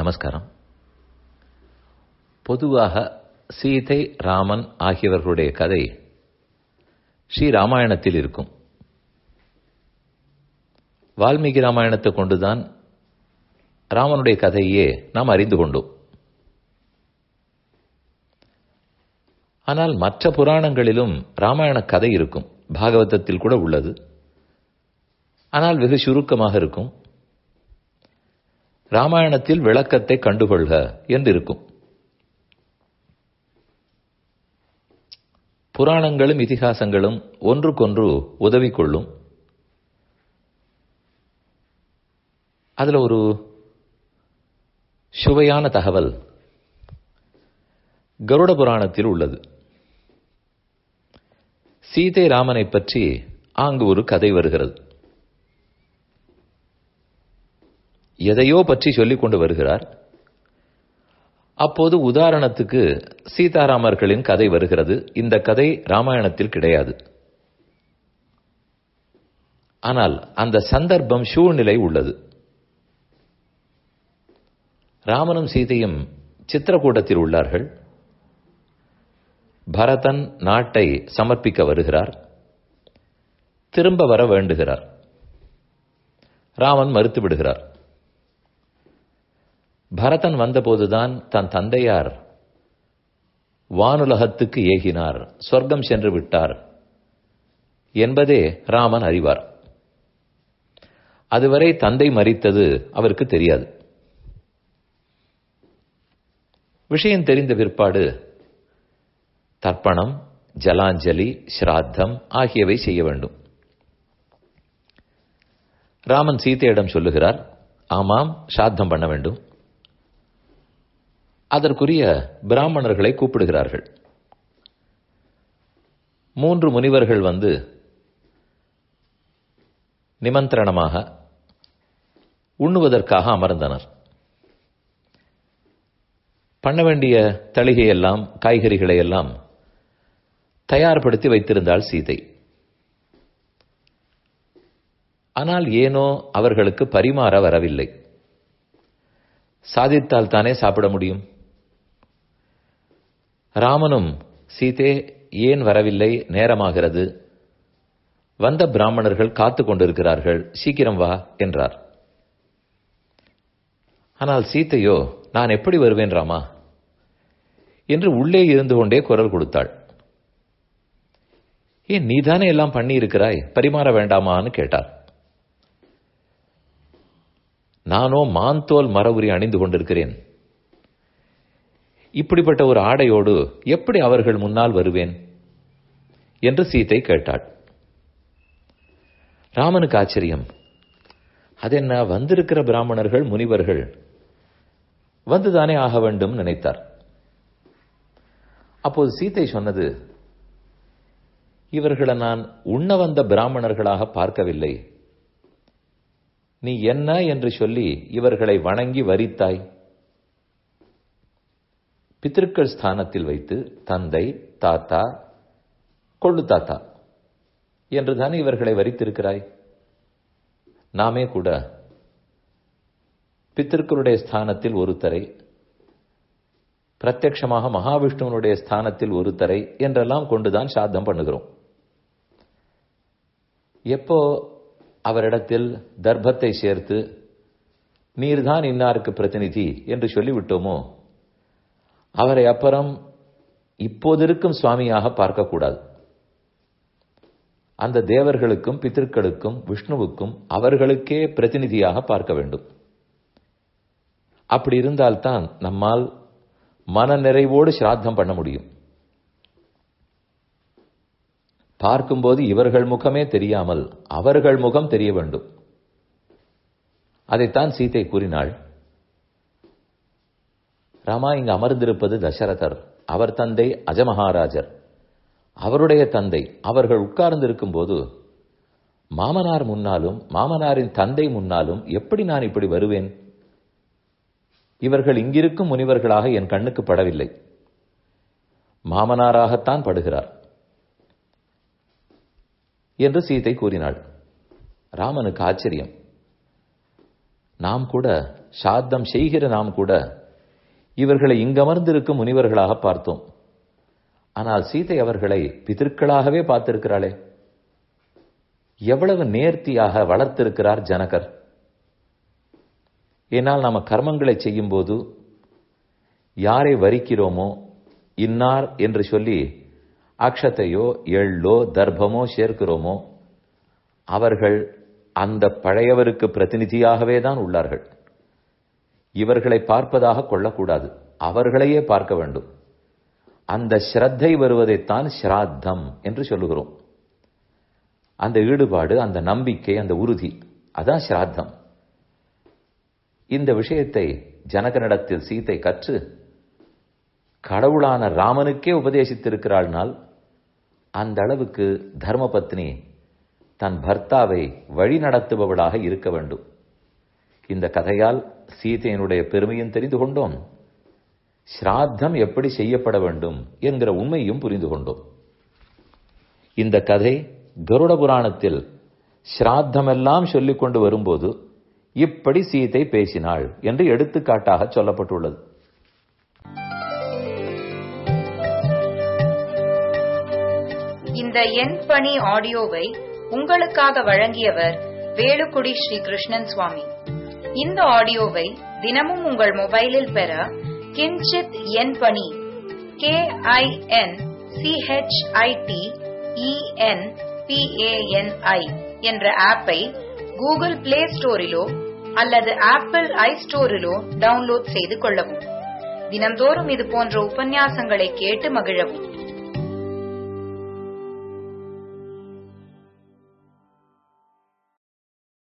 நமஸ்காரம் பொதுவாக சீதை ராமன் ஆகியவர்களுடைய கதை ஸ்ரீ ராமாயணத்தில் இருக்கும் வால்மீகி ராமாயணத்தை கொண்டுதான் ராமனுடைய கதையே நாம் அறிந்து கொண்டோம் ஆனால் மற்ற புராணங்களிலும் ராமாயண கதை இருக்கும் பாகவதத்தில் கூட உள்ளது ஆனால் வெகு சுருக்கமாக இருக்கும் ராமாயணத்தில் விளக்கத்தை கண்டுகொள்க என்று இருக்கும் புராணங்களும் இதிகாசங்களும் ஒன்றுக்கொன்று உதவி கொள்ளும் அதுல ஒரு சுவையான தகவல் கருட புராணத்தில் உள்ளது சீதை ராமனை பற்றி ஆங்கு ஒரு கதை வருகிறது எதையோ பற்றி சொல்லிக் கொண்டு வருகிறார் அப்போது உதாரணத்துக்கு சீதாராமர்களின் கதை வருகிறது இந்த கதை ராமாயணத்தில் கிடையாது ஆனால் அந்த சந்தர்ப்பம் சூழ்நிலை உள்ளது ராமனும் சீதையும் சித்திரக்கூட்டத்தில் உள்ளார்கள் பரதன் நாட்டை சமர்ப்பிக்க வருகிறார் திரும்ப வர வேண்டுகிறார் ராமன் மறுத்து விடுகிறார் பரதன் வந்தபோதுதான் தன் தந்தையார் வானுலகத்துக்கு ஏகினார் சொர்க்கம் சென்று விட்டார் என்பதே ராமன் அறிவார் அதுவரை தந்தை மறித்தது அவருக்கு தெரியாது விஷயம் தெரிந்த பிற்பாடு தர்ப்பணம் ஜலாஞ்சலி ஸ்ராத்தம் ஆகியவை செய்ய வேண்டும் ராமன் சீதையிடம் சொல்லுகிறார் ஆமாம் ஸ்ராத்தம் பண்ண வேண்டும் அதற்குரிய பிராமணர்களை கூப்பிடுகிறார்கள் மூன்று முனிவர்கள் வந்து நிமந்திரணமாக உண்ணுவதற்காக அமர்ந்தனர் பண்ண வேண்டிய தளிகையெல்லாம் காய்கறிகளை எல்லாம் தயார்படுத்தி வைத்திருந்தாள் சீதை ஆனால் ஏனோ அவர்களுக்கு பரிமாற வரவில்லை சாதித்தால் தானே சாப்பிட முடியும் ராமனும் சீதே ஏன் வரவில்லை நேரமாகிறது வந்த பிராமணர்கள் காத்து கொண்டிருக்கிறார்கள் சீக்கிரம் வா என்றார் ஆனால் சீத்தையோ நான் எப்படி வருவேன் ராமா என்று உள்ளே இருந்து கொண்டே குரல் கொடுத்தாள் ஏன் நீதானே எல்லாம் பண்ணி இருக்கிறாய் பரிமாற வேண்டாமான்னு கேட்டார் நானோ மாந்தோல் மரவுரி அணிந்து கொண்டிருக்கிறேன் இப்படிப்பட்ட ஒரு ஆடையோடு எப்படி அவர்கள் முன்னால் வருவேன் என்று சீத்தை கேட்டாள் ராமனுக்கு ஆச்சரியம் அதென்ன வந்திருக்கிற பிராமணர்கள் முனிவர்கள் வந்துதானே ஆக வேண்டும் நினைத்தார் அப்போது சீத்தை சொன்னது இவர்களை நான் உண்ண வந்த பிராமணர்களாக பார்க்கவில்லை நீ என்ன என்று சொல்லி இவர்களை வணங்கி வரித்தாய் பித்திருக்கள் ஸ்தானத்தில் வைத்து தந்தை தாத்தா கொள்ளு தாத்தா என்று தானே இவர்களை வரித்திருக்கிறாய் நாமே கூட பித்திருக்களுடைய ஸ்தானத்தில் ஒருத்தரை பிரத்யட்சமாக மகாவிஷ்ணுவனுடைய ஸ்தானத்தில் ஒருத்தரை என்றெல்லாம் கொண்டுதான் சாத்தம் பண்ணுகிறோம் எப்போ அவரிடத்தில் தர்ப்பத்தை சேர்த்து நீர்தான் இன்னாருக்கு பிரதிநிதி என்று சொல்லிவிட்டோமோ அவரை அப்புறம் இப்போது இருக்கும் சுவாமியாக பார்க்கக்கூடாது அந்த தேவர்களுக்கும் பித்திருக்களுக்கும் விஷ்ணுவுக்கும் அவர்களுக்கே பிரதிநிதியாக பார்க்க வேண்டும் அப்படி இருந்தால்தான் நம்மால் மன நிறைவோடு சிராத்தம் பண்ண முடியும் பார்க்கும்போது இவர்கள் முகமே தெரியாமல் அவர்கள் முகம் தெரிய வேண்டும் அதைத்தான் சீதை கூறினாள் ராமா இங்கு அமர்ந்திருப்பது தசரதர் அவர் தந்தை அஜமகாராஜர் அவருடைய தந்தை அவர்கள் உட்கார்ந்திருக்கும் போது மாமனார் முன்னாலும் மாமனாரின் தந்தை முன்னாலும் எப்படி நான் இப்படி வருவேன் இவர்கள் இங்கிருக்கும் முனிவர்களாக என் கண்ணுக்கு படவில்லை மாமனாராகத்தான் படுகிறார் என்று சீதை கூறினாள் ராமனுக்கு ஆச்சரியம் நாம் கூட சாத்தம் செய்கிற நாம் கூட இவர்களை இங்கமர்ந்திருக்கும் முனிவர்களாக பார்த்தோம் ஆனால் சீதை அவர்களை பிதற்களாகவே பார்த்திருக்கிறாளே எவ்வளவு நேர்த்தியாக வளர்த்திருக்கிறார் ஜனகர் ஏனால் நாம கர்மங்களை செய்யும் போது யாரை வரிக்கிறோமோ இன்னார் என்று சொல்லி அக்ஷத்தையோ எள்ளோ தர்ப்பமோ சேர்க்கிறோமோ அவர்கள் அந்த பழையவருக்கு பிரதிநிதியாகவே தான் உள்ளார்கள் இவர்களை பார்ப்பதாக கொள்ளக்கூடாது அவர்களையே பார்க்க வேண்டும் அந்த ஸ்ரத்தை வருவதைத்தான் ஸ்ராத்தம் என்று சொல்லுகிறோம் அந்த ஈடுபாடு அந்த நம்பிக்கை அந்த உறுதி அதான் ஸ்ராத்தம் இந்த விஷயத்தை ஜனகனிடத்தில் சீத்தை கற்று கடவுளான ராமனுக்கே உபதேசித்திருக்கிறாள்னால் அந்த அளவுக்கு தர்மபத்னி தன் பர்த்தாவை வழி நடத்துபவளாக இருக்க வேண்டும் இந்த கதையால் சீதையினுடைய பெருமையும் தெரிந்து கொண்டோம் ஸ்ராத்தம் எப்படி செய்யப்பட வேண்டும் என்கிற உண்மையும் புரிந்து கொண்டோம் இந்த கதை கருட புராணத்தில் ஸ்ராத்தமெல்லாம் சொல்லிக் கொண்டு வரும்போது இப்படி சீதை பேசினாள் என்று எடுத்துக்காட்டாக சொல்லப்பட்டுள்ளது இந்த எண் பணி ஆடியோவை உங்களுக்காக வழங்கியவர் வேலுக்குடி ஸ்ரீ கிருஷ்ணன் சுவாமி இந்த ஆடியோவை தினமும் உங்கள் மொபைலில் பெற கிஞ்சித் எண் பணி கே ஐ என் சிஹெச்ஐடி இஎன் பிஏஎன்ஐ என்ற ஆப்பை கூகுள் பிளே ஸ்டோரிலோ அல்லது ஆப்பிள் ஐ ஸ்டோரிலோ டவுன்லோட் செய்து கொள்ளவும் தினம்தோறும் இது போன்ற உபன்யாசங்களை கேட்டு மகிழவும்